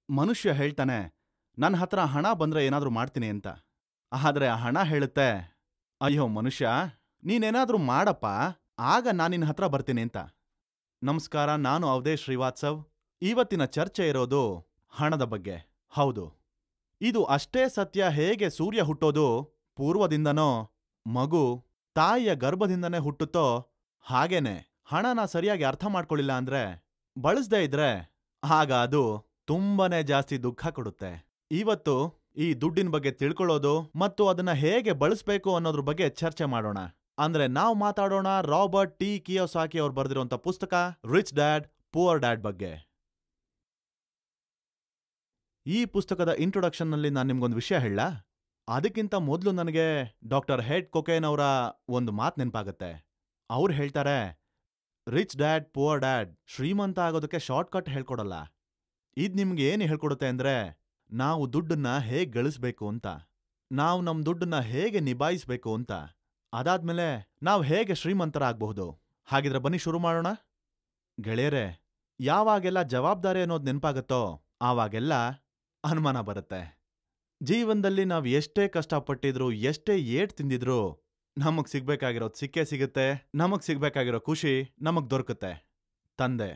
ಮನುಷ್ಯ ಹೇಳ್ತಾನೆ ನನ್ನ ಹತ್ರ ಹಣ ಬಂದ್ರೆ ಏನಾದ್ರೂ ಮಾಡ್ತೀನಿ ಅಂತ ಆದ್ರೆ ಆ ಹಣ ಹೇಳುತ್ತೆ ಅಯ್ಯೋ ಮನುಷ್ಯ ನೀನೇನಾದ್ರೂ ಮಾಡಪ್ಪ ಆಗ ನಾನು ನಿನ್ನ ಹತ್ರ ಬರ್ತೀನಿ ಅಂತ ನಮಸ್ಕಾರ ನಾನು ಅವಧೇಶ್ ಶ್ರೀವಾತ್ಸವ್ ಇವತ್ತಿನ ಚರ್ಚೆ ಇರೋದು ಹಣದ ಬಗ್ಗೆ ಹೌದು ಇದು ಅಷ್ಟೇ ಸತ್ಯ ಹೇಗೆ ಸೂರ್ಯ ಹುಟ್ಟೋದು ಪೂರ್ವದಿಂದನೋ ಮಗು ತಾಯಿಯ ಗರ್ಭದಿಂದನೇ ಹುಟ್ಟುತ್ತೋ ಹಾಗೇನೆ ಹಣನ ಸರಿಯಾಗಿ ಅರ್ಥ ಮಾಡ್ಕೊಳ್ಳಿಲ್ಲ ಅಂದ್ರೆ ಬಳಸ್ದೇ ಇದ್ರೆ ಆಗ ಅದು ತುಂಬಾನೇ ಜಾಸ್ತಿ ದುಃಖ ಕೊಡುತ್ತೆ ಇವತ್ತು ಈ ದುಡ್ಡಿನ ಬಗ್ಗೆ ತಿಳ್ಕೊಳ್ಳೋದು ಮತ್ತು ಅದನ್ನ ಹೇಗೆ ಬಳಸ್ಬೇಕು ಅನ್ನೋದ್ರ ಬಗ್ಗೆ ಚರ್ಚೆ ಮಾಡೋಣ ಅಂದ್ರೆ ನಾವು ಮಾತಾಡೋಣ ರಾಬರ್ಟ್ ಟಿ ಕಿಯೋಸಾಕಿ ಅವ್ರು ಬರೆದಿರುವಂತ ಪುಸ್ತಕ ರಿಚ್ ಡ್ಯಾಡ್ ಪುವರ್ ಡ್ಯಾಡ್ ಬಗ್ಗೆ ಈ ಪುಸ್ತಕದ ಇಂಟ್ರೊಡಕ್ಷನ್ನಲ್ಲಿ ನಾನು ನಿಮ್ಗೊಂದು ವಿಷಯ ಹೇಳ ಅದಕ್ಕಿಂತ ಮೊದಲು ನನಗೆ ಡಾಕ್ಟರ್ ಹೆಡ್ ಕೊಕೇನ್ ಅವರ ಒಂದು ಮಾತು ನೆನಪಾಗತ್ತೆ ಅವ್ರು ಹೇಳ್ತಾರೆ ರಿಚ್ ಡ್ಯಾಡ್ ಪುವರ್ ಡ್ಯಾಡ್ ಶ್ರೀಮಂತ ಆಗೋದಕ್ಕೆ ಶಾರ್ಟ್ಕಟ್ ಹೇಳ್ಕೊಡಲ್ಲ ಇದ್ ನಿಮ್ಗೆ ಏನು ಹೇಳ್ಕೊಡುತ್ತೆ ಅಂದ್ರೆ ನಾವು ದುಡ್ಡನ್ನ ಹೇಗ್ ಗಳಿಸ್ಬೇಕು ಅಂತ ನಾವು ನಮ್ ದುಡ್ಡನ್ನ ಹೇಗೆ ನಿಭಾಯಿಸ್ಬೇಕು ಅಂತ ಅದಾದ್ಮೇಲೆ ನಾವು ಹೇಗೆ ಶ್ರೀಮಂತರಾಗಬಹುದು ಹಾಗಿದ್ರೆ ಬನ್ನಿ ಶುರು ಮಾಡೋಣ ಗೆಳೆಯರೆ ಯಾವಾಗೆಲ್ಲ ಜವಾಬ್ದಾರಿ ಅನ್ನೋದು ನೆನಪಾಗತ್ತೋ ಆವಾಗೆಲ್ಲ ಅನುಮಾನ ಬರುತ್ತೆ ಜೀವನದಲ್ಲಿ ನಾವು ಎಷ್ಟೇ ಕಷ್ಟಪಟ್ಟಿದ್ರು ಎಷ್ಟೇ ಏಟ್ ತಿಂದಿದ್ರು ನಮಗ್ ಸಿಗ್ಬೇಕಾಗಿರೋದು ಸಿಕ್ಕೇ ಸಿಗುತ್ತೆ ನಮಗ್ ಸಿಗ್ಬೇಕಾಗಿರೋ ಖುಷಿ ನಮಗ್ ದೊರಕುತ್ತೆ ತಂದೆ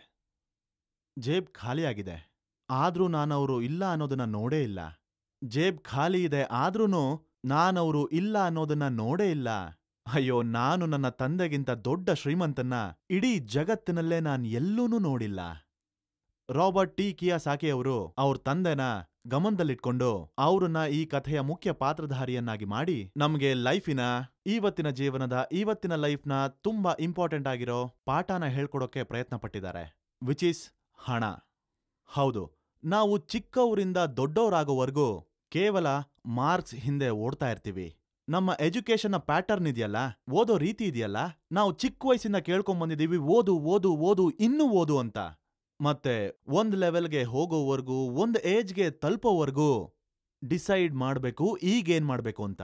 ಜೇಬ್ ಖಾಲಿಯಾಗಿದೆ ಆದ್ರೂ ನಾನವರು ಇಲ್ಲ ಅನ್ನೋದನ್ನ ನೋಡೇ ಇಲ್ಲ ಜೇಬ್ ಖಾಲಿ ಇದೆ ಆದ್ರೂನು ನಾನವರು ಇಲ್ಲ ಅನ್ನೋದನ್ನ ನೋಡೇ ಇಲ್ಲ ಅಯ್ಯೋ ನಾನು ನನ್ನ ತಂದೆಗಿಂತ ದೊಡ್ಡ ಶ್ರೀಮಂತನ್ನ ಇಡೀ ಜಗತ್ತಿನಲ್ಲೇ ನಾನ್ ಎಲ್ಲೂನೂ ನೋಡಿಲ್ಲ ರಾಬರ್ಟ್ ಟಿ ಕಿಯಾಸಾಕಿ ಅವರು ಅವ್ರ ತಂದೆನ ಗಮನದಲ್ಲಿಟ್ಕೊಂಡು ಅವ್ರನ್ನ ಈ ಕಥೆಯ ಮುಖ್ಯ ಪಾತ್ರಧಾರಿಯನ್ನಾಗಿ ಮಾಡಿ ನಮ್ಗೆ ಲೈಫಿನ ಇವತ್ತಿನ ಜೀವನದ ಇವತ್ತಿನ ಲೈಫ್ನ ತುಂಬಾ ಇಂಪಾರ್ಟೆಂಟ್ ಆಗಿರೋ ಪಾಠನ ಹೇಳ್ಕೊಡೋಕೆ ಪ್ರಯತ್ನ ಪಟ್ಟಿದ್ದಾರೆ ವಿಚ್ ಇಸ್ ಹಣ ಹೌದು ನಾವು ಚಿಕ್ಕವರಿಂದ ದೊಡ್ಡವರಾಗೋವರೆಗೂ ಕೇವಲ ಮಾರ್ಕ್ಸ್ ಹಿಂದೆ ಓಡ್ತಾ ಇರ್ತೀವಿ ನಮ್ಮ ಎಜುಕೇಶನ್ನ ಪ್ಯಾಟರ್ನ್ ಇದೆಯಲ್ಲ ಓದೋ ರೀತಿ ಇದೆಯಲ್ಲ ನಾವು ಚಿಕ್ಕ ವಯಸ್ಸಿಂದ ಕೇಳ್ಕೊಂಬಂದಿದೀವಿ ಓದು ಓದು ಓದು ಇನ್ನೂ ಓದು ಅಂತ ಮತ್ತೆ ಒಂದ್ ಲೆವೆಲ್ಗೆ ಹೋಗೋವರೆಗೂ ಒಂದ್ ಏಜ್ಗೆ ತಲುಪೋವರೆಗೂ ಡಿಸೈಡ್ ಮಾಡ್ಬೇಕು ಈಗೇನ್ ಮಾಡ್ಬೇಕು ಅಂತ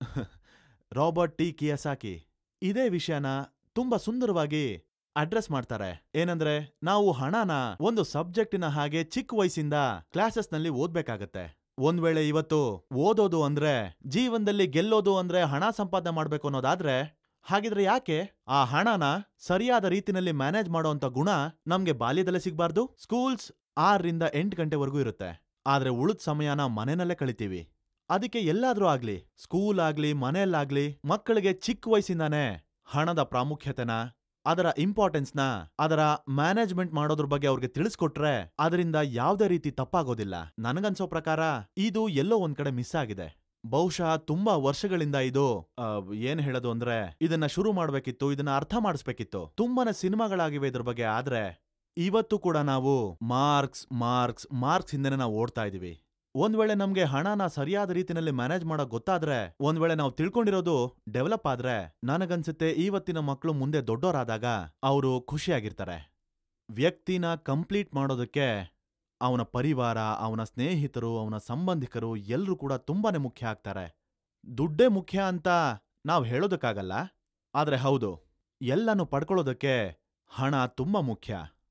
ರಾಬರ್ಟ್ ಟಿ ಕಿಯಸಾಕಿ ಇದೇ ವಿಷಯನ ತುಂಬಾ ಸುಂದರವಾಗಿ ಅಡ್ರೆಸ್ ಮಾಡ್ತಾರೆ ಏನಂದ್ರೆ ನಾವು ಹಣನ ಒಂದು ಸಬ್ಜೆಕ್ಟಿನ ಹಾಗೆ ಚಿಕ್ಕ ವಯಸ್ಸಿಂದ ಕ್ಲಾಸಸ್ನಲ್ಲಿ ಓದ್ಬೇಕಾಗತ್ತೆ ಒಂದ್ ವೇಳೆ ಇವತ್ತು ಓದೋದು ಅಂದ್ರೆ ಜೀವನದಲ್ಲಿ ಗೆಲ್ಲೋದು ಅಂದ್ರೆ ಹಣ ಸಂಪಾದನೆ ಮಾಡ್ಬೇಕು ಅನ್ನೋದಾದ್ರೆ ಹಾಗಿದ್ರೆ ಯಾಕೆ ಆ ಹಣನ ಸರಿಯಾದ ರೀತಿನಲ್ಲಿ ಮ್ಯಾನೇಜ್ ಮಾಡೋಂಥ ಗುಣ ನಮ್ಗೆ ಬಾಲ್ಯದಲ್ಲೇ ಸಿಗ್ಬಾರ್ದು ಸ್ಕೂಲ್ಸ್ ಆರರಿಂದ ಎಂಟು ಗಂಟೆವರೆಗೂ ಇರುತ್ತೆ ಆದ್ರೆ ಉಳಿದ ಸಮಯನ ಮನೆಯಲ್ಲೇ ಕಳಿತೀವಿ ಅದಕ್ಕೆ ಎಲ್ಲಾದ್ರೂ ಆಗ್ಲಿ ಸ್ಕೂಲ್ ಆಗ್ಲಿ ಮನೆಯಲ್ಲಾಗ್ಲಿ ಮಕ್ಕಳಿಗೆ ಚಿಕ್ಕ ವಯಸ್ಸಿಂದಾನೇ ಹಣದ ಪ್ರಾಮುಖ್ಯತೆನ ಅದರ ಇಂಪಾರ್ಟೆನ್ಸ್ನ ಅದರ ಮ್ಯಾನೇಜ್ಮೆಂಟ್ ಮಾಡೋದ್ರ ಬಗ್ಗೆ ಅವ್ರಿಗೆ ತಿಳಿಸ್ಕೊಟ್ರೆ ಅದರಿಂದ ಯಾವ್ದೇ ರೀತಿ ತಪ್ಪಾಗೋದಿಲ್ಲ ನನಗನ್ಸೋ ಪ್ರಕಾರ ಇದು ಎಲ್ಲೋ ಒಂದ್ ಕಡೆ ಮಿಸ್ ಆಗಿದೆ ಬಹುಶಃ ತುಂಬಾ ವರ್ಷಗಳಿಂದ ಇದು ಆ, ಏನ್ ಹೇಳೋದು ಅಂದ್ರೆ ಇದನ್ನ ಶುರು ಮಾಡ್ಬೇಕಿತ್ತು ಇದನ್ನ ಅರ್ಥ ಮಾಡಿಸ್ಬೇಕಿತ್ತು ತುಂಬಾನೇ ಸಿನಿಮಾಗಳಾಗಿವೆ ಇದ್ರ ಬಗ್ಗೆ ಆದ್ರೆ ಇವತ್ತು ಕೂಡ ನಾವು ಮಾರ್ಕ್ಸ್ ಮಾರ್ಕ್ಸ್ ಮಾರ್ಕ್ಸ್ ಹಿಂದೆನೆ ನಾವು ಓಡ್ತಾ ಇದೀವಿ ಒಂದ್ ವೇಳೆ ನಮ್ಗೆ ಹಣನ ಸರಿಯಾದ ರೀತಿನಲ್ಲಿ ಮ್ಯಾನೇಜ್ ಮಾಡಕ್ ಗೊತ್ತಾದ್ರೆ ಒಂದ್ ವೇಳೆ ನಾವು ತಿಳ್ಕೊಂಡಿರೋದು ಡೆವಲಪ್ ಆದ್ರೆ ನನಗನ್ಸುತ್ತೆ ಇವತ್ತಿನ ಮಕ್ಕಳು ಮುಂದೆ ದೊಡ್ಡೋರಾದಾಗ ಅವರು ಖುಷಿಯಾಗಿರ್ತಾರೆ ವ್ಯಕ್ತಿನ ಕಂಪ್ಲೀಟ್ ಮಾಡೋದಕ್ಕೆ ಅವನ ಪರಿವಾರ ಅವನ ಸ್ನೇಹಿತರು ಅವನ ಸಂಬಂಧಿಕರು ಎಲ್ರೂ ಕೂಡ ತುಂಬಾನೇ ಮುಖ್ಯ ಆಗ್ತಾರೆ ದುಡ್ಡೇ ಮುಖ್ಯ ಅಂತ ನಾವ್ ಹೇಳೋದಕ್ಕಾಗಲ್ಲ ಆದ್ರೆ ಹೌದು ಎಲ್ಲನೂ ಪಡ್ಕೊಳ್ಳೋದಕ್ಕೆ ಹಣ ತುಂಬಾ ಮುಖ್ಯ